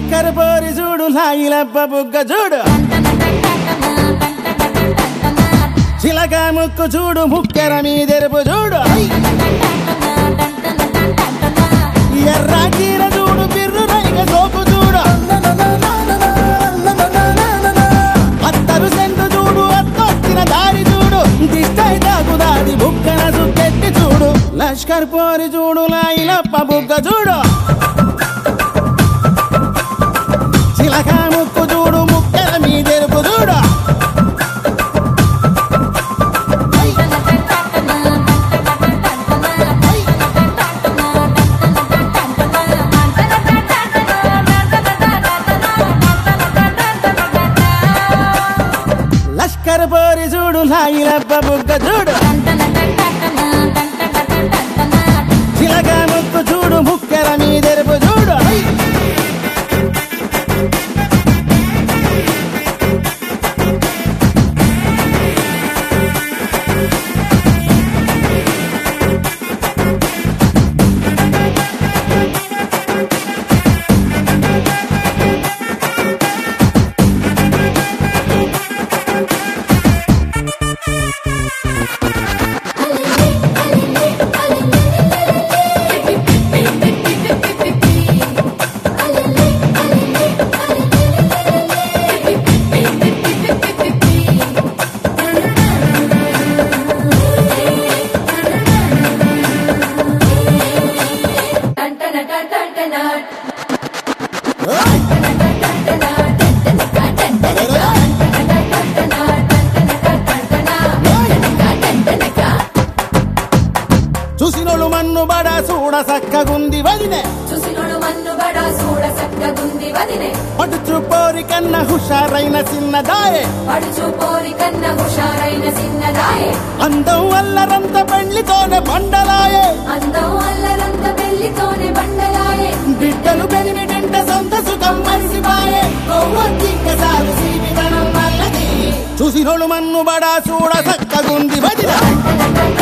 లష్కర్ పోరి చూడు లాగిలబ్బ బుగ్గ చూడు చిలక ముక్కు చూడు ముక్కెర మీదెరుపు చూడు ఎర్ర చీర చూడు బిర్రు రైగ సోపు చూడు అత్తరు సెంటు చూడు అత్తొచ్చిన దారి చూడు దిష్టై తాకుదాది బుక్కన సుక్కెట్టి చూడు లష్కర్ పోరి చూడు లాయిలప్ప బుగ్గ చూడు చిలక ముక్కు చూడు ముక్కెల మీదెరుపు చూడు లష్కర్ పోరి చూడు లాయిలప్ప బుగ్గ చూడు చిలక ముక్కు చూడు ముక్కెల మీదెరుపు చూడు చూసినోళ్ళు మన్ను బడ చూడ సక్కగుంది వదినే చూసినోడు మన్ను బడా చూడ సక్కగుంది వదినే పడుచు పోరి కన్న హుషారైన చిన్నదాయే పడుచు పోరి కన్న హుషారైన చిన్నదాయే అందం వల్లరంత పెళ్లితోనే బండలాయే అందం అల్లరంత పెళ్లితోనే బండలాయే బిడ్డలు పెరిమిటంట సొంత సుఖం మరిసిపాయే కొవ్వొత్తిక్కసారి జీవితనం వల్లది చూసినోళ్ళు మన్ను బడ చూడ సక్కగుంది వదిన